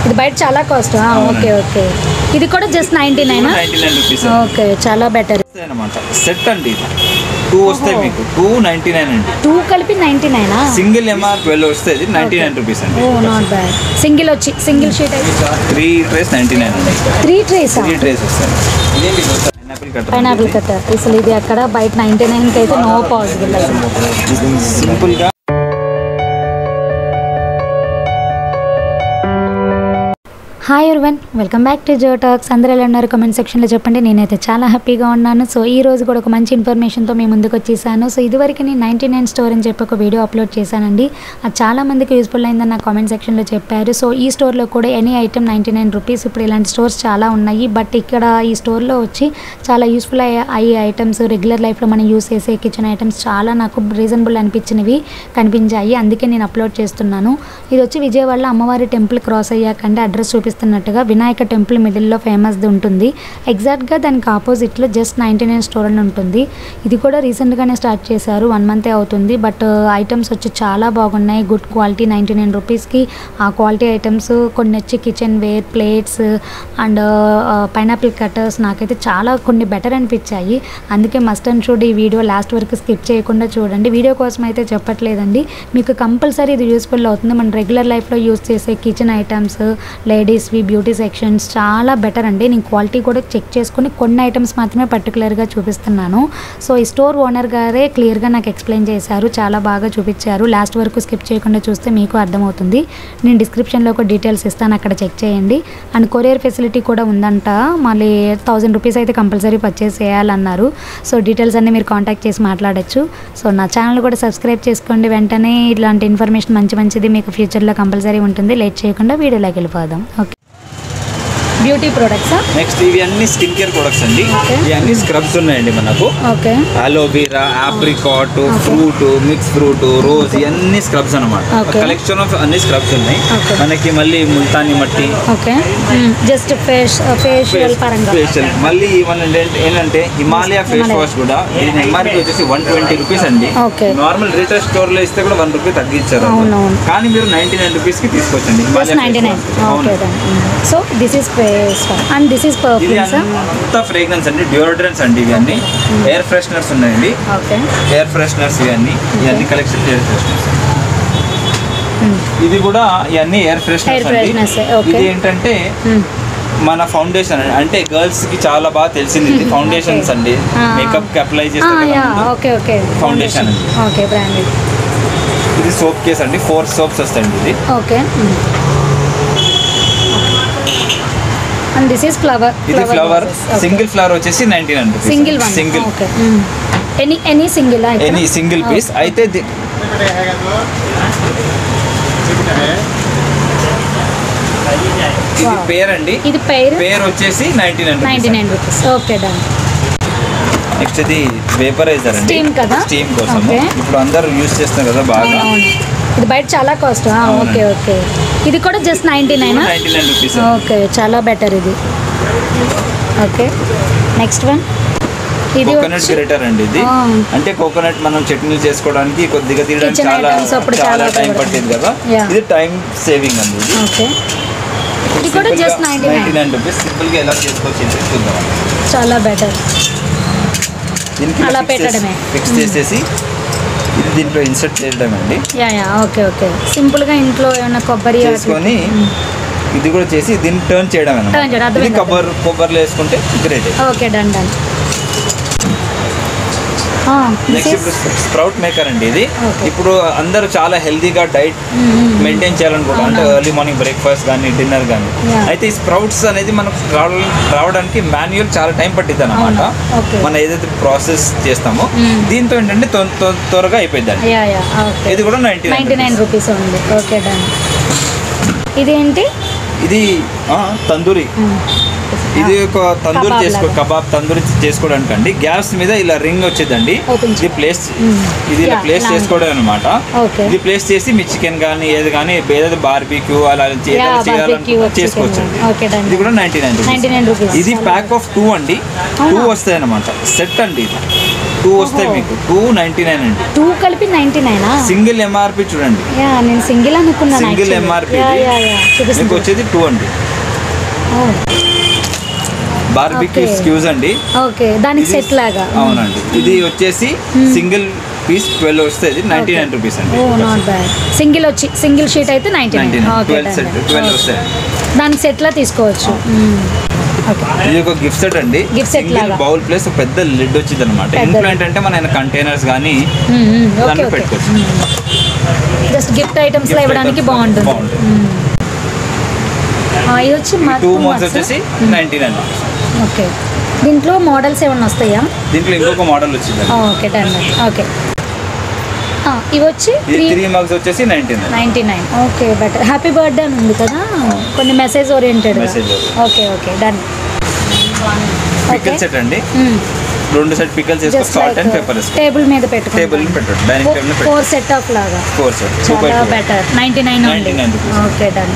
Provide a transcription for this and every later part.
ఇది బయట చాలా కాస్ట్ అవునండి. ఓకే ఓకే ఇది కూడా just ninety nine ninety nine rupees okay చాలా బెటర్ అనమాట సెట్ అండి ఇది టూ వస్తాయి మీకు టూ నైన్టీ నైన్ అండి టూ కలిపి నైంటీ నైనా సింగిల్ ఎంఆర్ ట్వెల్వ్ వస్తుంది నైన్టీ నైన్ రూపీస్ అండి ఓ నాట్ బ్యాడ్ సింగిల్ వచ్చి సింగిల్ షీట్ అయితే త్రీ ట్రేస్ నైన్టీ నైన్ అండి త్రీ ట్రేస్ త్రీ ట్రేస్ వస్తాయి పైనాపిల్ కట్టర్ పైనాపిల్ కట్టర్ అసలు ఇది అక్కడ బయట నైంటీ నైన్కి అయితే నో పాసిబుల్ అసలు సింపుల్ గా hi everyone welcome back to Jo talks అందరూ ఎలా ఉన్నారు కమెంట్ సెక్షన్లో చెప్పండి నేనైతే చాలా హ్యాపీగా ఉన్నాను సో ఈ రోజు కూడా ఒక మంచి ఇన్ఫర్మేషన్తో మేము ముందుకు వచ్చేసాను సో ఇదివరకు నేను నైంటీ నైన్ స్టోర్ అని చెప్పి ఒక వీడియో అప్లోడ్ చేశానండి అది చాలా మందికి యూస్ఫుల్ అయిందని నా కామెంట్ సెక్షన్లో చెప్పారు సో ఈ స్టోర్లో కూడా any item ninety nine rupees ఇప్పుడు ఇలాంటి స్టోర్స్ చాలా ఉన్నాయి బట్ ఇక్కడ ఈ స్టోర్లో వచ్చి చాలా యూస్ఫుల్ అయ్యే అయ్యే ఐటమ్స్ రెగ్యులర్ లైఫ్లో మనం యూస్ చేసే కిచెన్ ఐటమ్స్ చాలా నాకు రీజనబుల్ అనిపించినవి కనిపించాయి అందుకే నేను అప్లోడ్ చేస్తున్నాను ఇది వచ్చి విజయవాడలో అమ్మవారి టెంపుల్ క్రాస్ అయ్యాకంటే అడ్రస్ చూపిస్తున్నట్టుగా వినాయక టెంపుల్ మిడిల్లో ఫేమస్ది ఉంటుంది ఎగ్జాక్ట్గా దానికి ఆపోజిట్లో జస్ట్ నైంటీ నైన్ స్టోర్ అని ఉంటుంది ఇది కూడా రీసెంట్గానే స్టార్ట్ చేశారు వన్ మంతే అవుతుంది బట్ ఐటమ్స్ వచ్చి చాలా బాగున్నాయి గుడ్ క్వాలిటీ నైంటీ నైన్ రూపీస్కి ఆ క్వాలిటీ ఐటమ్స్ కొన్ని వచ్చి kitchen ware plates and pineapple cutters నాకైతే చాలా కొన్ని బెటర్ అనిపించాయి అందుకే మస్ట్ అండ్ షుడ్ ఈ వీడియో లాస్ట్ వరకు స్కిప్ చేయకుండా చూడండి వీడియో కోసం అయితే చెప్పట్లేదండి మీకు కంపల్సరీ ఇది యూస్ఫుల్ అవుతుంది మన రెగ్యులర్ లైఫ్లో యూస్ చేసే కిచెన్ ఐటమ్స్ లేడీస్వి బ్యూటీ సెక్షన్స్ చాలా బెటర్ అండి నేను క్వాలిటీ కూడా చెక్ చేసుకుని కొన్ని ఐటమ్స్ మాత్రమే పర్టికులర్గా చూపిస్తున్నాను సో ఈ స్టోర్ ఓనర్ గారే క్లియర్గా నాకు ఎక్స్ప్లెయిన్ చేశారు చాలా బాగా చూపించారు లాస్ట్ వరకు స్కిప్ చేయకుండా చూస్తే మీకు అర్థమవుతుంది నేను డిస్క్రిప్షన్లో ఒక డీటెయిల్స్ ఇస్తాను అక్కడ చెక్ చేయండి అండ్ కొరియర్ ఫెసిలిటీ కూడా ఉందంట మళ్ళీ థౌజండ్ రూపీస్ అయితే కంపల్సరీ పర్చేస్ చేయాలన్నారు సో డీటెయిల్స్ అన్నీ మీరు కాంటాక్ట్ చేసి మాట్లాడచ్చు సో నా ఛానల్ కూడా సబ్స్క్రైబ్ చేసుకోండి వెంటనే ఇలాంటి ఇన్ఫర్మేషన్ మంచి మంచిది మీకు ఫ్యూచర్లో కంపల్సరీ ఉంటుంది లేట్ చేయకుండా వీడియోలోకి వెళ్ళిపోదాం ఓకే బ్యూటీ ప్రొడక్ట్సా నెక్స్ట్ ఇవి అన్ని స్కిన్ కేర్ ప్రొడక్ట్స్ అండి Okay. ఇవి అన్ని స్క్రబ్స్ ఉన్నాయండి మనకు okay aloe vera apricot fruit mix fruit rose ఇవన్నీ స్క్రబ్స్ అనమాట Okay. కలెక్షన్ ఆఫ్ అన్ని స్క్రబ్స్ ఉన్నాయి Okay. మనకి మళ్ళీ multani mitti okay just face facial పరంగా ఫేషియల్ మళ్ళీ మన ఏంటంటే హిమాలయ ఫేస్ Himalaya. వాష్ కూడా దీని ఎంఆర్పి వచ్చేసి వన్ ట్వంటీ రూపీస్ అండి Okay. నార్మల్ రీటైల్ స్టోర్ లో ఇస్తే కూడా వన్ రూపీ తగ్గించారు అవునవును. కానీ మీరు నైన్టీ నైన్ రూపీస్ కి తీసుకొచ్చండి just Himalaya ninety face nine wash. అవును. Okay so this is face and this is ఇది పర్ఫ్యూమ్స్ అంతా ఫ్రేగ్రెన్స్ అండి డియోడ్రెంట్స్ అండి ఇవన్నీ ఎయిర్ ఫ్రెషనర్స్ ఉన్నాయండి ఓకే ఎయిర్ ఫ్రెషనర్స్ ఇవన్నీ ఇవన్నీ కలెక్షన్ ఎయిర్ ఫ్రెషనర్స్ ఇది కూడా ఇవన్నీ ఎయిర్ Air ఫ్రెషనర్స్ fresheners, అండి okay. ఇది ఏంటంటే మన ఫౌండేషన్ అంటే గర్ల్స్ కి చాలా బాగా తెలిసింది ఇది ఫౌండేషన్స్ అండి Ah. మేకప్ కి అప్లై చేస్తారు యా కదా ముందు. ఓకే ఓకే Foundation అండి. ఓకే బ్రాండెడ్ ఇది సోప్ కేస్ అండి ఫోర్ సోప్స్ వస్తాయండి ఇది okay and this is flower ఇది ఫ్లవర్ సింగిల్ ఫ్లవర్ వచ్చేసి ninety nine rupees single one single okay any any single any single piece అయితే ది- ఇది Wow. Pair అండి ఇది పేరు పేర్ వచ్చేసి ninety nine ninety nine rupees okay done next ఇది vaporiser అండి Steam కదా? స్టీమ్ కోసం Okay. ఇప్పుడు అందరూ యూస్ చేస్తున్నారు కదా బాగా అవును ఇది బయట చాలా కాస్ట్ అవునండి. ఓకే ఓకే ఇది కూడా just ninety nine ninety nine rupees okay చాలా బెటర్ ఇది ఓకే నెక్స్ట్ వన్ ఇది కోకోనట్ వచ్చి గ్రేటర్ అండి ఇది ఆ. అంటే కోకోనట్ మనం చట్నీలు చేసుకోవడానికి కొద్దిగా తీయడానికి Kitchen చాలా items అప్పుడు చాలా చాలా టైం ఉపయోగపడుతుంది. పట్టేది కదా Yeah. ఇది టైం సేవింగ్ అండి ఇది ఓకే ఇది కూడా just ninety ninety nine nine rupees simple గా ఎలా చేసుకోవచ్చు ఏంటి చూద్దాం చాలా బెటర్ దీనికి అలా పెట్టడమే. ఫిక్స్ చేసేసి ఇది దీంట్లో ఇన్సర్ట్ చేయడం అండి యా యా ఓకే ఓకే సింపుల్గా ఇంట్లో ఏమైనా కొబ్బరి అట్లా- చేసుకొని ఇది కూడా చేసి దీన్ని టర్న్ చేయడం Turn చేయడం, అనమాట అర్థమైంది, ఇది కొబ్బరి కొబ్బరిలో వేసుకుంటే great okay done done next ఇప్పుడు స్ప్రౌట్ మేకర్ అండి ఇది Okay. ఇప్పుడు అందరూ చాలా హెల్దీగా డైట్ మెయింటైన్ చేయాలనుకుంటారు అంటే అవునా. ఎర్లీ మార్నింగ్ బ్రేక్ఫాస్ట్ కానీ డిన్నర్ కానీ Yeah. అయితే ఈ స్ప్రౌట్స్ అనేది మనకు రావడం రావడానికి మాన్యువల్ చాలా టైం పట్టిద్ది అనమాట అవునా. Okay. మనం ఏదైతే ప్రాసెస్ చేస్తామో Mm. దీంతో ఏంటంటే తొ- తొ- త్వరగా అయిపోయింది అండి యా యా ఓకే ఇది కూడా నైన్టీ నైంటీ నైన్ రూపీస్ ఉంది ఓకే డన్ ఇదేంటి ఇది ఆ, తందూరి ఇది ఒక తందూరి కబాబ్ చేసుకో లాగా. కబాబ్ తందూరి చేసుకోవడానికి అండి గ్యాస్ మీద ఇలా రింగ్ వచ్చేదండి Open ఇది ప్లేస్ Mm. ఇది ఇలా Yeah, ప్లేస్ ఇలా చేసుకోవడం అనమాట Okay. ఇది ప్లేస్ చేసి మీ చికెన్ కానీ ఏది కానీ ఏదైతే బార్బిక్యూ అలా చే- Yeah, ఏదైనా చేయాలనుకుంటే barbecue, చేసుకోవచ్చు chicken. Okay, done. ఇది కూడా నైన్టీ నైన్ 99 rupees. ఇది చాలా ప్యాక్ ఆఫ్ టూ అండి టూ అవునా? వస్తాయి అనమాట సెట్ అండి ఇది టూ వస్తాయి మీకు టూ నైన్టీ నైన్ అండి టూ కలిపి నైన్టీ నైనా సింగిల్ ఎంఆర్పి చూడండి యా నేను సింగిల్ అనుకున్నాను single actually. MRP yeah yeah yeah మీకు చూపిస్తుంది వచ్చేది టూ అండి బార్బిక్యూ Okay. స్క్యూజ్ అండి ఓకే దానికి ఇది- సెట్ లాగా అవునండి ఇది వచ్చేసి సింగిల్ పీస్ ట్వెల్వ్ వస్తుంది నైన్టీ నైన్ రూపీస్ అండి ఓ నాట్ బ్యాడ్ సింగిల్ వచ్చి సింగిల్ షీట్ అయితే ninety ninety nine nine okay twelve set twelve వస్తాయి దానికి సెట్లా తీసుకోవచ్చు ఓకే ఇది ఒక గిఫ్ట్ సెట్ అండి Gift set సింగిల్ లాగా. బౌల్ ప్లేస్ పెద్ద లిడ్ వచ్చింది అనమాట పెద్దది. ఇంట్లో ఏంటంటే మన కంటైనర్స్ కానీ ఓకే దాంట్లో ఓకే పెట్టుకోవచ్చు జస్ట్ గిఫ్ట్ ఐటమ్స్ లో Gift ఇవ్వడానికి items బాగుంటుంది బాగుంటుంది. మ్మ్. ఆ, ఇది వచ్చి టూ మంత్స్ వచ్చేసి నైన్టీ నైన్ ఓకే దీంట్లో మోడల్స్ ఏమైనా వస్తాయా దీంట్లో ఇంకొక మోడల్ వచ్చింది ఓకే డన్ ఓకే ఆ, ఇవి వచ్చి ఇది త్రీ త్రీ మగ్స్ వచ్చేసి ninety nine ninety nine okay but happy birthday అని ఉంది కదా కొన్ని message oriented Message oriented. Okay okay done pickle set అండి రెండు సెట్ పికల్స్ వేసుకో జస్ట్ సాల్ట్ అండ్ పెప్పర్ వేసుకో టేబుల్ మీద పెట్టుకుంటాం టేబుల్ పెట్టండి డైనింగ్ టేబుల్ పెట్టండి ఫోర్ సెట్ ఆఫ్ లాగా ఫోర్ సెట్ టూ బై చాలా two better ninety nine only 99 rupees. Okay done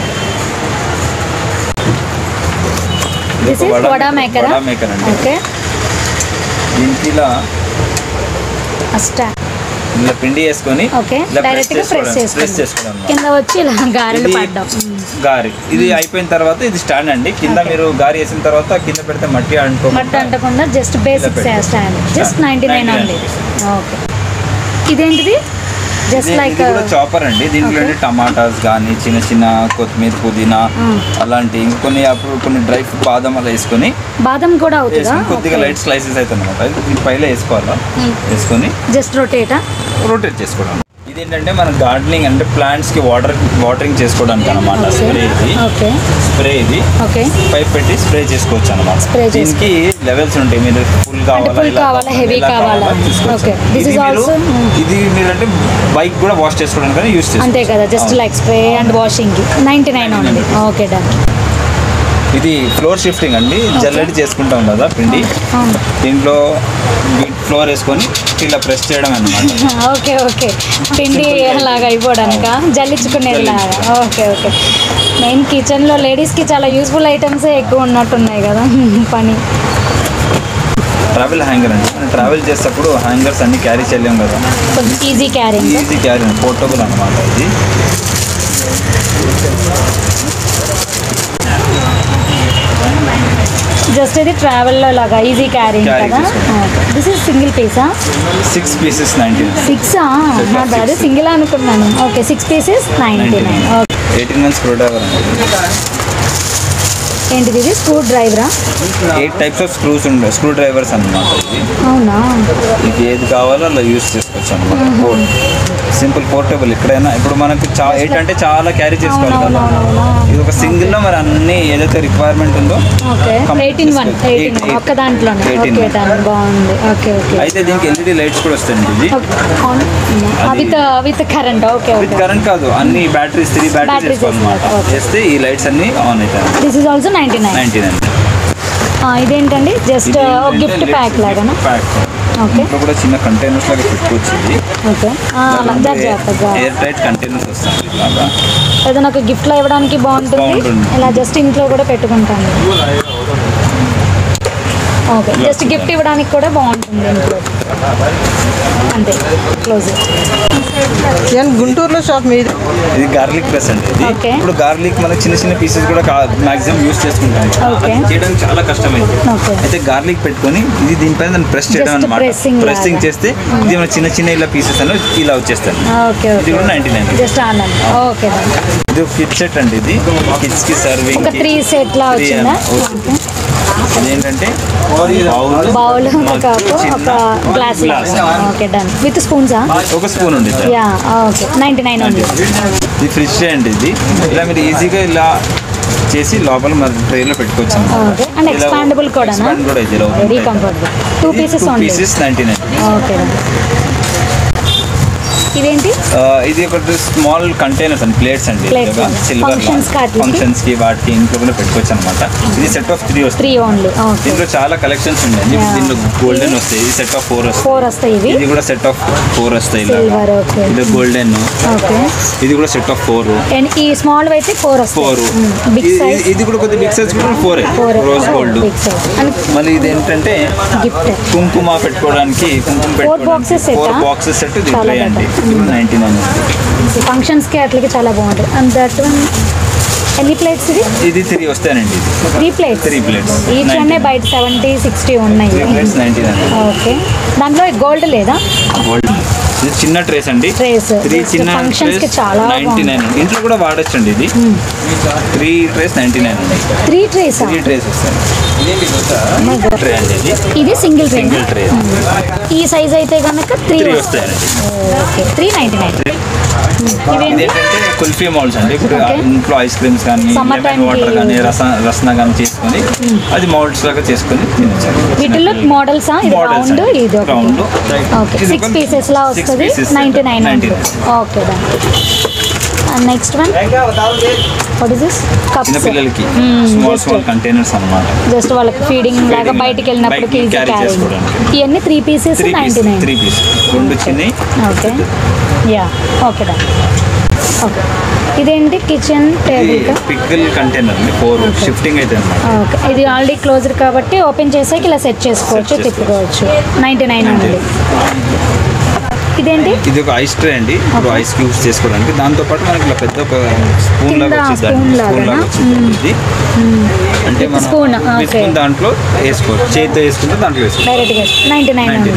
this is vada maker vada maker అండి ఓకే దీనికి ఇలా అష్టా ఇలా పిండి వేసుకొని ఓకే ఇలా డైరెక్ట్ గా ప్రెస్ ప్రెస్ చేసుకోండి చేసుకోవడం కింద వచ్చి ఇలా గారెలు ఇది పడ్డాం గారి ఇది అయిపోయిన తర్వాత ఇది స్టాండ్ అండి కింద Okay. మీరు గారి వేసిన తర్వాత కింద పెడితే మట్టి అంటూ మట్టి అంటకుండా జస్ట్ బేసిక్ పెట్టు. Stand just Stand. Ninety nine 99 only okay ఇదేంటిది జస్ట్ ఇది- లైక్ ఇది కూడా చాపర్ అండి దీంట్లో Okay. టమాటాస్ కానీ చిన్న చిన్న కొత్తిమీర పుదీనా Mm. అలాంటి కొన్ని అప్పుడు కొన్ని డ్రై ఫ్రూట్ బాదం అలా వేసుకొని బాదం కూడా అవుతుందా వేసుకొని కొద్దిగా లైట్ స్లైసెస్ అవుతుంది అనమాట ఇది పైన వేసుకోవాలా Mm. వేసుకొని జస్ట్ రొటేటా రొటేట్ చేసుకోవడం ఇది ఏంటంటే మన గార్డెనింగ్ అంటే ప్లాంట్స్ కి వాటర్ వాటరింగ్ చేసుకోవడానికి అనమాట స్ప్రే ఇది ఓకే స్ప్రే ఇది ఓకే పైప్ పెట్టి స్ప్రే చేసుకోవచ్చు అనమాట Spray దీనికి లెవెల్స్ ఉంటాయి మీరు ఫుల్ కావాలా full ఇలా కావాలా, heavy ఇలా కావాలా? తీసుకోవచ్చు. Okay. This ఇది is మీరు- also- Mm. ఇది మీరు అంటే బైక్ కూడా వాష్ చేసుకోవడానికి యూస్ అంతే కదా just like spray and washing ninety nine only 99 okay done ఇది ఫ్లోర్ షిఫ్టింగ్ అండి జల్లెడి చేసుకుంటాం కదా పిండి అవును దీంట్లో ఫ్లోర్ వేసుకొని ఇలా ప్రెస్ చేయడం అనమాట ఓకే ఓకే పిండి లాగా అయిపోవడానిక జల్లించుకునేది లాగా ఓకే ఓకే మెయిన్ కిచెన్లో లేడీస్కి చాలా యూస్ఫుల్ ఐటమ్సే ఎక్కువ ఉన్నట్టున్నాయి కదా పని ట్రావెల్ హ్యాంగర్ అండి మనం ట్రావెల్ చేసేటప్పుడు హ్యాంగర్స్ అన్ని క్యారీ చేయలేం కదా కొంచెం easy carrying easy carry portable అనమాట ఇది జస్ట్ ఇది ట్రావెల్లో లాగా ఈజీ క్యారింగ్ Carry కదా చేసుకోండి. దిస్ ఇస్ సింగిల్ పీసా six pieces ninety six Set of అదే six. సింగిల్ అనుకున్నాను okay six pieces ninety nine okay eighteen months screwdriver అండి ఏంటిది ఇది స్క్రూ డ్రైవరా ఎయిట్ టైప్స్ ఆఫ్ స్క్రూస్ ఉండే స్క్రూ డ్రైవర్స్ అనమాట ఇది అవునా మీకు ఏది కావాలో అలా యూస్ చేసుకోవచ్చు అనమాట సింపుల్ పోర్టబుల్ ఎక్కడైనా ఇప్పుడు మనకి చా ఎయిట్ అంటే చాలా క్యారీ చేసుకోవాలి కదా అవునవునవునా. ఇది ఒక సింగిల్ లో మరి అన్ని ఏదైతే రిక్వైర్మెంట్ ఉందో ఓకే Complete ఎయిటీన్ వన్ చేసుకో- ఎయిటీన్ eight- eight. ఒక్క దాంట్లోనే 18 ఓకే దాని బాగుంది ఓకే ఓకే అయితే దీనికి ఎల్ఈడి లైట్స్ కూడా వస్తాయండి ఇది అది- with with current okay with okay current కాదు అన్ని బ్యాటరీస్ త్రీ బ్యాటరీస్ Batteries వేసుకోవాలన్నమాట వేసుకోవాలి, okay. వేస్తే ఈ లైట్స్ అన్ని ఆన్ అవుతాయి this is also ninety nine ninety nine ఇదేంటండి జస్ట్ గిఫ్ట్ ప్యాక్ లాగానా ప్యాక్ ఓకే ఇంట్లో కూడా చిన్న కంటైనర్స్ లాగా పెట్టుకోవచ్చు ఇది ఓకే జాగ్రత్తగా ఎయిర్ టైట్ కంటైనర్స్ వస్తాయి ఇలాగా ఏదైనా ఒక గిఫ్ట్లో ఇవ్వడానికి బాగుంటుంది బాగుంటుంది. ఇలా జస్ట్ ఇంట్లో కూడా పెట్టుకుంటాను ఓకే జస్ట్ గిఫ్ట్ ఇవ్వడానికి కూడా బాగుంటుంది ఇంట్లో అంతే క్లోజ్ నేను గుంటూరులో షాప్ మీది ఇది గార్లిక్ ప్రెస్ అండి ఇది Okay. ఇప్పుడు గార్లిక్ మనకి చిన్న చిన్న పీసెస్ కూడా మాక్సిమం యూస్ చేసుకుంటాం Okay. అది చేయడానికి చాలా కష్టమైంది Okay. అయితే గార్లిక్ పెట్టుకొని ఇది దీనిపైన దాన్ని ప్రెస్ చేయడం Just అనమాట pressing ప్రెస్సింగ్ లాగా. చేస్తే ఇది మన చిన్న చిన్న ఇలా పీసెస్ అని ఇలా వచ్చేస్తాయి ఓకే ఇది ఓకే కూడా ninety nine just Anand okay ఇది కిడ్ సెట్ అండి ఇది కిడ్స్ కి సర్వింగ్ ఒక త్రీ సెట్ లా వచ్చిందా ఓకే ఏంటంటే బౌల్ ఒక కప్ ఒక గ్లాస్ ఓకే డన్ విత్ స్పూన్సా ఒక స్పూన్ ఉంది sir yeah okay ninety nine ఉంది ఇది ఫ్రిడ్జ్ అండి ఇది ఇలా మీరు ఈజీగా ఇలా చేసి లోపల మరి ట్రైలో పెట్టుకోవచ్చు ఓకే అండ్ ఎక్స్పాండబుల్ కూడా ఎక్స్పాండ్ కూడా ఇది very comfortable two pieces only pieces ninety nine okay ఇదేంటి ఆ, ఇది ఒకటి స్మాల్ కంటైనర్స్ అండి ప్లేట్స్ అండి Plates. Functions కి వాటికి? ఫంక్షన్స్ కి వాటికి ఇంట్లో కూడా పెట్టుకోవచ్చు అనమాట ఇది సెట్ ఆఫ్ త్రీ త్రీ వస్తుంది ఓన్లీ ఓకే దీంట్లో చాలా కలెక్షన్స్ ఉన్నాయండి Yeah. దీంట్లో గోల్డెన్ వస్తాయి ఇది సెట్ ఆఫ్ ఫోర్ వస్తాయి ఫోర్ వస్తాయి ఇవి ఇది కూడా సెట్ ఆఫ్ ఫోర్ వస్తాయి Silver, ఇలాగా okay. ఇది గోల్డెన్ ఓకే ఇది కూడా సెట్ ఆఫ్ ఫోర్ అండ్ ఈ స్మాల్ అయితే ఫోర్ ఫోర్ వస్తాయి బిగ్ సైజ్ ఇది కూడా కొద్దిగా బిగ్ సైజ్ కూడా four four rose gold big size and మళ్ళీ ఇది ఏంటంటే గిఫ్ట్ కుంకుమ పెట్టుకోవడానికి కుంకుమ boxes set ఫోర్ ఆ? బాక్సెస్ సెట్ ఇది చాలా ట్రే అండి better. నైన్టీ నైన్ ఫంక్షన్స్కి అట్లకి చాలా బాగుంటుంది అండ్ దట్ వన్ ఎన్ని ప్లేట్స్ ఇది ఇది త్రీ వస్తాయండి ఇది three plates Three plates. Each one 90. బయట సెవెంటీ సిక్స్టీ ఉన్నాయి three plates ninety nine okay దాంట్లో గోల్డ్ లేదా గోల్డ్ ఇది చిన్న ట్రేస్ అండి Trays. త్రీ Just చిన్న functions కి ట్రేస్ చాలా నైన్టీ నైన్ ఇంట్లో కూడా వాడొచ్చండి ఇది త్రీ ట్రేస్ నైన్టీ నైన్ అండి త్రీ ట్రేస్ త్రీ ట్రేస్ వస్తాయి ట్రే అండి ఇది ఇది సింగిల్ ట్రే సింగిల్ ట్రే ఈ సైజ్ అయితే కనుక త్రీ త్రీ వస్తాయండి ఓకే త్రీ నైంటీ నైన్ ఇవేంటి ఇదేంటంటే కుల్ఫీ మౌల్స్ అండి ఇప్పుడు Okay. ఇంట్లో ఐస్ క్రీమ్స్ కానీ Summer లెమన్ time కి వాటర్ కానీ use రస రసన కానీ చేసుకొని అది మౌల్డ్స్ లాగా చేసుకొని తినచ్చు వీటిల్లో మోడల్సా ఇది Models రౌండ్ అండి. ఇది ఒకటి Round. ఓకే ఇది సిక్స్ ఒక- పీసెస్ లా six వస్తుంది pieces, నైంటీ నైన్ 99. ఓకే దాని next one what is this cups చిన్నపిల్లలకి స్మాల్ స్మాల్ కంటైనర్స్ అన్నమాట జస్ట్ వాళ్ళకి ఫీడింగ్ లాగా Feeding బయటికి వెళ్ళినప్పుడు బయటికి ఈజీ carry క్యారీ చేసుకోవడానికి. ఇవన్నీ three pieces three piece ninety nine three piece రెండు చిన్నవి ఓకే యా ఓకే డా ఓకే ఇదేంటి kitchen table pickle container four shifting అయితే అనమాట ఓకే ఇది ఆల్రెడీ క్లోజ్డ్ కాబట్టి ఓపెన్ చేసాక ఇలా సెట్ చేసుకోవచ్చు Set తిప్పుకోవచ్చు నైంటీ నైన్ ఉంది ఇదేంటి ఇది ఒక ఐస్ ట్రే అండి ఇప్పుడు ఐస్ క్యూబ్స్ చేసుకోవడానికి దాంతో పాటు మనకి ఇలా పెద్ద ఒక స్పూన్ లాగా కింద వచ్చింది spoon స్పూన్ లాగానా? లాగా వచ్చింది ఇది అంటే మనం Spoon, okay. స్పూన్ దాంట్లో వేసుకోవచ్చు చేతితో వేసుకుంటే దాంట్లో వేసుకోవచ్చు డైరెక్ట్గా నైంటీ నైన్ ఉంది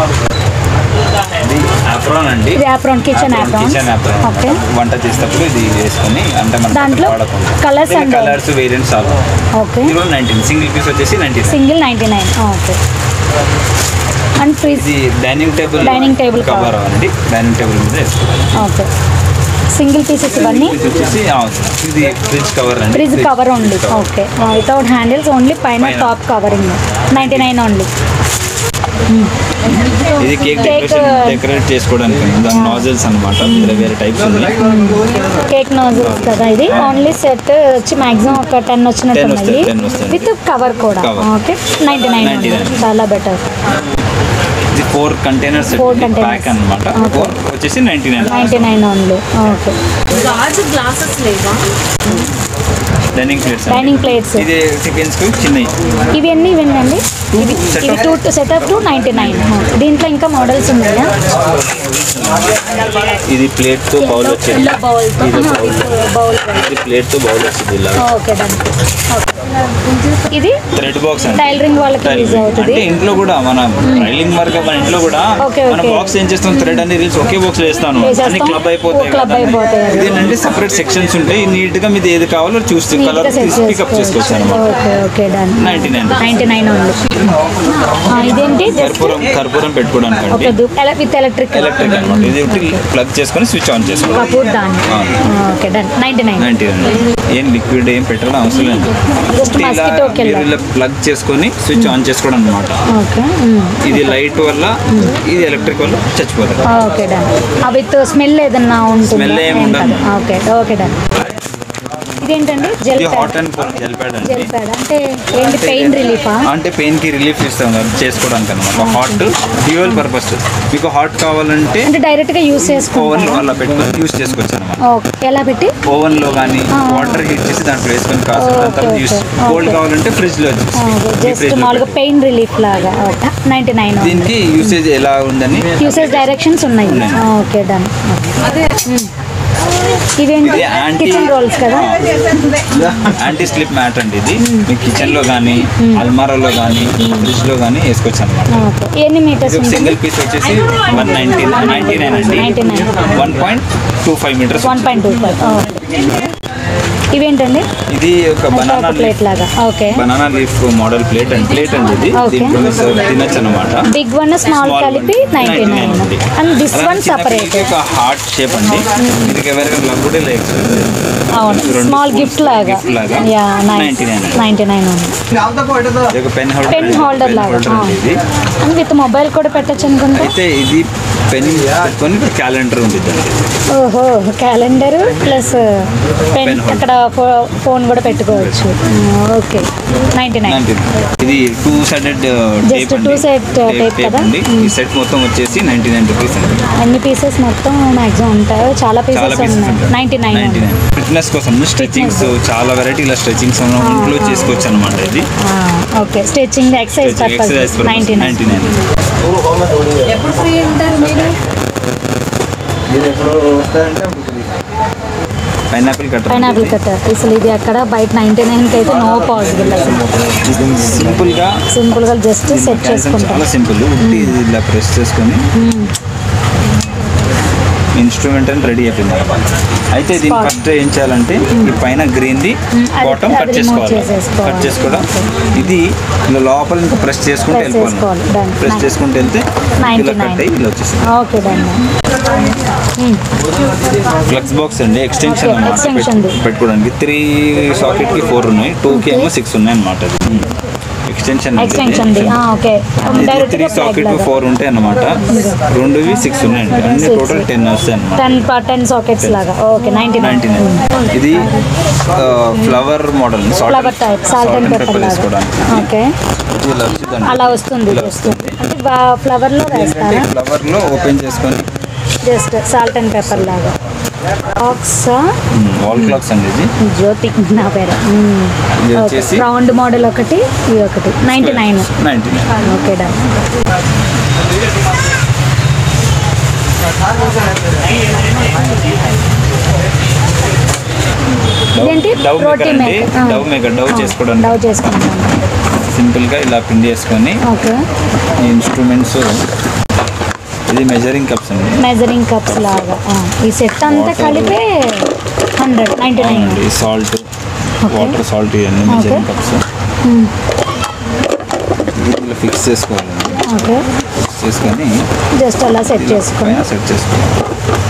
ఇది ఆప్రాన్ అండి ఇది apron, kitchen apron. Kitchen apron Okay. వంట చేసేటప్పుడు ఇది వేసుకొని అంటే మన దాంట్లో colours and- కలర్స్ వేరియంట్స్ చాలా ఓకే ఇది కూడా నైన్టీన్ సింగిల్ పీస్ వచ్చేసి nineteen single ninety nine okay and fridge ఇది dining table Dining table cover cover. అండి డైనింగ్ టేబుల్ మీద వేసుకోవాలి ఓకే సింగిల్ పీసెస్ ఇవన్నీ ఇది వచ్చేసి ఆ, ఇది ఫ్రిడ్జ్ కవర్ అండి fridge cover only okay without handles only పైన పైన. Top covering ninety nine only ఇది cake Cake, decoration uh, decorate చేసుకోవడానికి దాని నాజల్స్ అన్నమాట వేరే వేరే టైప్స్ ఉన్నాయి కేక్ నోజల్స్ కదా ఇది ఓన్లీ సెట్ వచ్చి మాక్సిమం ఒక టెన్ వచ్చినట్టు 10 వస్తాయి, ఉన్నాయి 10 వస్తాయి. విత్ కవర్ కూడా Cover. Okay ninety nine 99. చాలా బెటర్ ఇది four containers Four containers. Pack అన్నమాట Okay. ఫోర్ వచ్చేసి ninety nine ninety nine only okay గాజు గ్లాసెస్ లేవా డైనింగ్ ప్లేట్స్ Dining plates. ఇది టిఫిన్స్ కి చిన్నవి ఇవి ఎన్ని ఇవ్వండి ఇవి set ఇవి of- two setup two ninety nine దీంట్లో ఇంకా మోడల్స్ ఉన్నాయా ఇది ప్లేట్ తో బౌల్ వచ్చేది ఎల్లో బౌల్తో ఇది bowl. బౌల్ ఇది ప్లేట్ తో బౌల్ వచ్చేది ఇలా ఓకే డన్ ఇది థ్రెడ్ బాక్స్ అండి టైలరింగ్ వాళ్ళకి Tailoring. యూజ్ అవుతుంది అంటే ఇంట్లో కూడా మన టైలింగ్ వర్క్ మన ఇంట్లో కూడా Okay, మన okay. బాక్స్ ఏం చేస్తాం థ్రెడ్ అన్ని రీల్స్ ఒకే బాక్స్ వేస్తాను వేసేస్తాం. అన్ని క్లబ్ అయిపోతాయి ఓ, club కదా. అయిపోతాయి. ఇదేంటంటే సెపరేట్ సెక్షన్స్ ఉంటాయి నీట్ గా మీది ఏది కావాలో చూస్తే కలర్ నీట్గా సెట్ పికప్ చేసుకోవచ్చు అనమాట okay okay done 99. Ninety nine ఉంది ఆ, ఇదేంటి జస్ట్ కర్పూరం కర్పూరం పెట్టుకోవడానికి ఒక అండి విత్ ఎలక్ట్రిక్ ఎలక్ట్రిక్ అనమాట ఇది ఒకటి ప్లగ్ చేసుకొని స్విచ్ ఆన్ చేసుకోవాలి కపూర్ దాన్ని okay done ninety nine ninety ఏం లిక్విడ్ ఏం పెట్టడం అవసరం లేదు Just ఇలా mosquito kill. మీరు ఇలా ప్లగ్ చేసుకొని స్విచ్ ఆన్ చేసుకోవడం అనమాట ఓకే ఇది లైట్ వల్ల ఇది ఎలక్ట్రిక్ వల్ల చచ్చిపోతుంది ఓకే డన్ ఆ విత్ స్మెల్ ఏదన్నా ఉంటుంది Smell ఏం ఉండదు. ఓకే ఓకే డన్ ఇదేంటండి జెల్ ఇది hot pad and gel pad అండి జెల్ ప్యాడ్ అంటే ఏంటి పెయిన్ రిలీఫా అంటే పెయిన్ కి రిలీఫ్ ఇస్తాం కదా చేసుకోవడానికి అనమాట హాట్ డ్యూయల్ పర్పస్ మీకు హాట్ కావాలంటే అంటే డైరెక్ట్ గా యూస్ ఓవెన్ చేసుకోవాలి లో అలా పెట్టుకొని యూస్ చేసుకోవచ్చు అనమాట ఓకే ఎలా పెట్టి ఓవెన్ లో కానీ వాటర్ హీట్ చేసి దాంట్లో వేసుకొని కాసిన Okay, తర్వాత యూస్ okay, కోల్డ్ okay. కావాలంటే ఫ్రిడ్జ్ లో జస్ట్ మామూలుగా పెయిన్ రిలీఫ్ లాగా ఓకే నైంటీ నైన్ దీనికి యూసేజ్ ఎలా ఉందని యూసేజ్ డైరెక్షన్స్ ఉన్నాయి ఉన్నాయి. ఓకే డన్ ఇవేంటి ఇది యాంటీ కిచెన్ రోల్స్ కదా యాంటీ స్లిప్ మ్యాట్ అండి ఇది మీ కిచెన్ లో కానీ అల్మారాలో కానీ ఫ్రిడ్జ్ లో కానీ వేసుకోవచ్చు అనమాట ఓకే ఎన్ని మీటర్స్ ఇది ఒక సింగిల్ పీస్ వచ్చేసి వన్ నైన్టీ నైన్టీ నైన్ అండి 99. One point two five metres one point two five ఇవేంటండి ఇది ఒక బనానా ప్లేట్ లాగా okay banana leaf model plate and plate అండి ఇది Okay. దీంట్లో మీరు serve తినొచ్చు అనమాట బిగ్ వన్ స్మాల్ కలిపి ninety nine and this one separate ఒక హార్ట్ షేప్ అండి ఇది ఎవరైనా లవ్ కూడా లేక అవును రెండు స్మాల్ spoons గిఫ్ట్ లాగా gift లాగా. Yeah nice 99. నైంటీ నైన్ ఉంది ఇది ఒక పెన్ హోల్డర్ పెన్ హోల్డర్ లాగా ఇది అండ్ విత్ మొబైల్ కూడా పెట్టచ్చు అనుకుంటా అయితే ఇది పెన్ పెట్టుకొని ఇక్కడ క్యాలెండర్ ఉంటుంది అండి ఓహో calendar plus pen Pen holder. అక్కడ ఫో- ఫోన్ కూడా పెట్టుకోవచ్చు ఓకే నైంటీ నైన్ నైన్టీ ఇది two sided tape two side, uh, tape tape కదా? అండి ఈ సెట్ మొత్తం వచ్చేసి నైన్టీ నైన్ రూపీస్ అండి అన్ని పీసెస్ మొత్తం మ్యాక్సిమం ఉంటాయి చాలా చాలా పీసెస్ పీసెస్ ఉన్నాయి ninety nine ninety nine fitness కోసం స్ట్రెచింగ్స్ చాలా వెరైటీల స్ట్రెచింగ్స్ ఇంట్లో చేసుకోవచ్చు అనమాట ఇది okay stitching exercise purpose exercise ninety nine ninety nine ఎప్పుడు ఫ్రీ ఉంటారు మీరు పైనాపిల్ కట్టర్ పైనాపిల్ కట్టర్ అసలు ఇది అక్కడ బయట నైంటీ నైన్కి అయితే నో పాసిబుల్ అసలు సింపుల్ గా సింపుల్గా జస్ట్ దీని సెట్ mechanism చేసుకుంటాం చాలా సింపుల్ ఉట్టి ఇది ఇలా ప్రెస్ చేసుకొని ఇన్స్ట్రుమెంట్ అని రెడీ అయిపోయింది అయితే దీన్ని Spot. ఫస్ట్ ఏం చేయాలంటే ఈ పైన గ్రీన్ ది అది- బాటమ్ అది కట్ remove చేసుకోవాలి చేసేసుకోవాలి. కట్ చేసుకోవడం ఇది ఇలా లోపల ఇంకా ప్రెస్ చేసుకుంటూ Press చేసుకోవాలి. వెళ్ళిపోవాలి Done. Press Nice. చేసుకుంటూ వెళ్తే ఇలా 99. కట్ అయ్యి ఇలా వచ్చేసింది ఓకే డన్ ఫ్లక్స్ బాక్స్ అండి ఎక్స్టెన్షన్ Okay, అన్నమాట extension ది. పెట్టు- పెట్టుకోవడానికి త్రీ సాకెట్ కి ఫోర్ ఉన్నాయి టూ కి ఏమో సిక్స్ ఉన్నాయి అనమాట ఎక్స్టెన్షన్ ఎక్స్టెన్షన్ ది okay direct three socket four ఉంటాయి అన్నమాట రెండువి సిక్స్ ఉన్నాయండి అన్ని Six. టోటల్ టెన్ వస్తాయి అనమాట టెన్ టెన్ సాకెట్స్ లాగా okay ninety ninety nine nine ఇది flower model flower type salt and pepper లాగా వేసుకోవడానికి ఓకే ఇది ఇలా వచ్చిందండి. అలా వస్తుంది ఇలా జస్ట్ వస్తుంది అంటే ఫ్లవర్లో ఏంటంటే వేస్తారా ఫ్లవర్ లో ఓపెన్ చేసుకొని జస్ట్ సాల్ట్ అండ్ పెప్పర్ లాగా బాక్స్ వాల్ క్లాక్స్ అండి ఇది జ్యోతి నా పేరు ఇది వచ్చేసి రౌండ్ మోడల్ ఒకటి ఇది ఒకటి ninety nine ninety nine okay done ఇదేంటి డవ్ రోటీ మేకర్ అండి మేకర్ డవ్ మేకర్ డవ్ చేసుకోవడానికి డవ్ చేసుకుంటాం సింపుల్ గా ఇలా పిండి చేసుకొని ఓకే ఈ ఇన్స్ట్రుమెంట్స్ ఇది మెజరింగ్ కప్స్ అండి మెజరింగ్ కప్స్ లాగా ఆ, ఈ సెట్ అంతా Water. కలిపే హండ్రెడ్ నైంటీ నైన్ అవునండి సాల్ట్ వాటర్ సాల్ట్ ఇవన్నీ మెజరింగ్ కప్స్ ఇలా ఫిక్స్ చేసుకోవాలండి ఓకే ఫిక్స్ చేసుకొని జస్ట్ అలా సెట్ చేసుకుని పైన సెట్ చేసుకోవాలి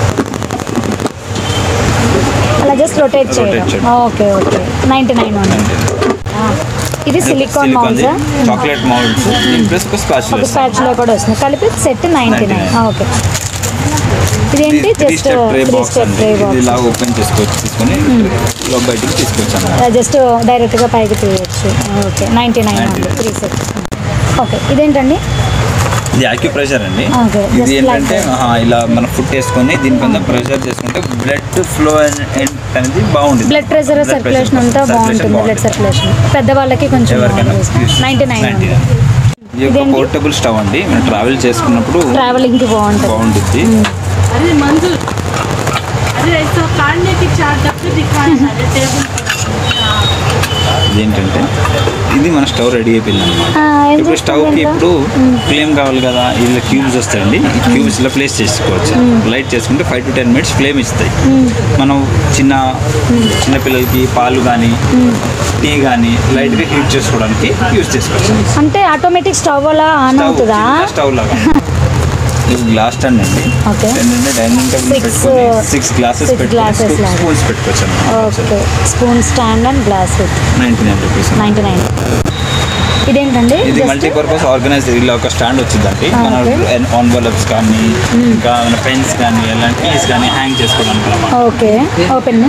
అలా జస్ట్ రొటేట్ Rotate చేయడం చేయడం. ఓకే ఓకే నైంటీ నైన్ ఇది silicone moulds chocolate moulds plus ఒక స్పాచ్ ఒక స్పాచ్ లో కూడా వస్తుంది కలిపి సెట్ నైంటీ నైన్ 99. ఓకే ఇదేంటి three just step tray three box step అండి ట్రే ఇది బాక్స్ ఇలా ఓపెన్ చేసుకోవచ్చు తీసుకొని ఇలా బయటికి తీసుకొచ్చి అన్నమాట జస్ట్ డైరెక్ట్గా పైకి తీయచ్చు okay ninety nine 99. Three set okay ఇదేంటండి ఇది యాక్యుప్రెషర్ అండి Okay, ఇది just ఏంటంటే like ఆహా, ఇలా మన ఫుట్ వేసుకొని దీనిపైన ప్రెషర్ చేసుకుంటే బ్లడ్ ఫ్లో అనేది బాగుంటుంది బ్లడ్ ప్రెషర్ సర్క్యులేషన్ అంతా బాగుంటుంది బ్లడ్ సర్క్యులేషన్ పెద్దవాళ్ళకి కొంచెం ఎవరికైనా నైంటీ నైన్ ఇది ఒక ఇదేంటి? పోర్టబుల్ స్టవ్ అండి మనం ట్రావెల్ చేసుకున్నప్పుడు ట్రావెలింగ్కి బాగుంటుంది బాగుంటుంది अरे मंजूर अरे ऐसा काटने की चार डब्बे दिखाए हैं अरे टेबल ఇదేంటంటే ఇది మన స్టవ్ రెడీ అయిపోయింది అనమాట ఆ, ఎంత ఇప్పుడు స్టవ్ కి వస్తుంది ఇప్పుడు ఫ్లేమ్ కావాలి కదా ఇలా క్యూబ్స్ వస్తాయండి ఈ క్యూబ్స్ ఇలా ప్లేస్ చేసుకోవచ్చు లైట్ చేసుకుంటే five to ten minutes flame ఇస్తాయి మనం చిన్న చిన్న పిల్లలకి పాలు కానీ టీ కానీ లైట్గా హీట్ చేసుకోవడానికి యూజ్ చేసుకోవచ్చు అంటే ఆటోమేటిక్ స్టవ్ అలా ఆన్ అవుతుందా స్టవ్ లాగా ఇది గ్లాస్ స్టాండ్ అండి Okay. ఏంటంటే డైనింగ్ టేబుల్ Six, పెట్టుకొని uh, six glasses six glasses పెట్టుకొని లాగా. స్పూన్స్ పెట్టుకోవచ్చు okay spoon stand and glass with ninety nine rupees ninety nine ఇదేంటండి ఇది Just- మల్టీపర్పస్ ఆర్గనైజ్ ఇలా ఒక స్టాండ్ వచ్చిందండి Ah, మన okay. ఆన్వలప్స్ కానీ ఇంకా పెన్స్ కానీ అలాంటి కీస్ కానీ హ్యాంగ్ చేసుకోవడానికి అన్నమాట ఓకే ఓపెన్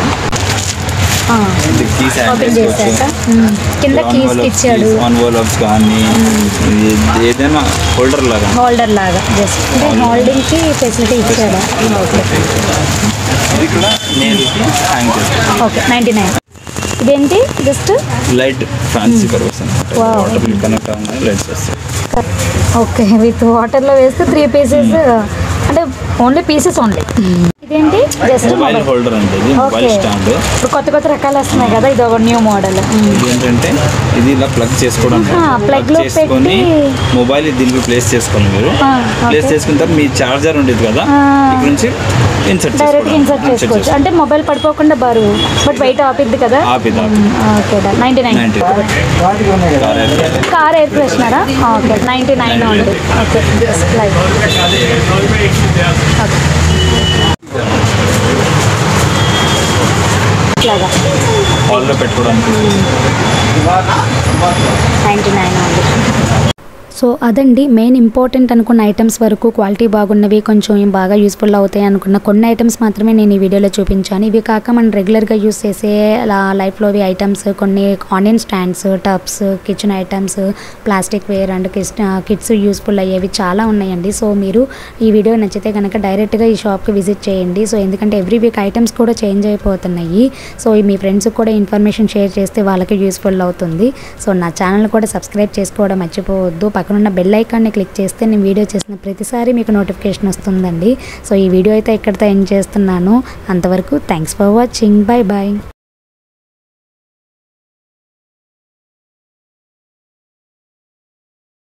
ఇది కీస్ హ్యాంగ్ ఓపెన్ చేశాక చేసుకోవచ్చు మ్మ్. కింద కీస్ ఇచ్చాడు ఆన్వలప్స్ కానీ ఇది ఏదైనా హోల్డర్ లాగా హోల్డర్ లాగా జస్ట్ అంటే హోల్డింగ్ కి ఫెసిలిటీ ఇచ్చాడా ఓకే ఇది కూడా నేల్కి హ్యాంగ్ చేసుకోవచ్చు ఓకే నైంటీ నైన్ ఇదేంటి జస్ట్ లైట్ ఫ్యాన్సీ పర్పస్ అనమాట Wow. వాటర్ కనెక్ట్ అవ్వగానే లైట్స్ వస్తాయి ఓకే విత్ వాటర్లో వేస్తే త్రీ పీసెస్ అంటే ఓన్లీ పీసెస్ ఓన్లీ ఇదేంటి జస్ట్ మొబైల్ మొబైల్ హోల్డర్ అంటే ఇది మొబైల్ ఓకే స్టాండ్ ఇప్పుడు కొత్త కొత్త రకాలు వస్తున్నాయి కదా ఇది ఒక న్యూ మోడల్ ఇది ఏంటంటే ఇది ఇలా ప్లగ్ చేసుకోవడం ఆహా, plug లో చేసుకొని పెట్టి- మొబైల్ దీనికి ప్లేస్ చేసుకోవాలి మీరు ఆ, ప్లేస్ ఓకే. చేసుకున్న తర్వాత మీ చార్జర్ ఉండేది కదా ఆ. ఇక్కడ నుంచి ఇన్సర్ట్ డైరెక్ట్ ఇన్సర్ట్ చేసుకోవచ్చు అంటే మొబైల్ పడిపోకుండా బరువు బట్ బయట ఆపిద్ది కదా ఆపిద్ది, okay ninety nine ninety car air ఫ్రెషనరా ఓకే నైంటీ నైన్ ఉంది ఓకే లైక్ ఇట్లాగా హాల్లో పెట్టుకోవడానికి నైంటీ నైన్ ఉంది సో అదండి మెయిన్ ఇంపార్టెంట్ అనుకున్న ఐటమ్స్ వరకు క్వాలిటీ బాగున్నవి కొంచెం బాగా యూస్ఫుల్ అవుతాయి అనుకున్న కొన్ని ఐటమ్స్ మాత్రమే నేను ఈ వీడియోలో చూపించాను ఇవి కాక మనం రెగ్యులర్గా యూస్ చేసే అలా లైఫ్లోవి ఐటమ్స్ కొన్ని onion stands tubs kitchen items plastic ware and kiss kids useful అయ్యేవి చాలా ఉన్నాయండి సో మీరు ఈ వీడియో నచ్చితే కనుక డైరెక్ట్గా ఈ షాప్కి విజిట్ చేయండి సో ఎందుకంటే ఎవ్రీ వీక్ ఐటమ్స్ కూడా చేంజ్ అయిపోతున్నాయి సో ఈ మీ ఫ్రెండ్స్కి కూడా ఇన్ఫర్మేషన్ షేర్ చేస్తే వాళ్ళకి యూస్ఫుల్ అవుతుంది సో నా ఛానల్ కూడా సబ్స్క్రైబ్ చేసుకోవడం మర్చిపోవద్దు పక్కనున్న బెల్ ఐకాన్ని క్లిక్ చేస్తే నేను వీడియో చేసిన ప్రతిసారి మీకు నోటిఫికేషన్ వస్తుందండి సో ఈ వీడియో అయితే ఇక్కడితో ఎండ్ చేస్తున్నాను అంతవరకు thanks for watching bye bye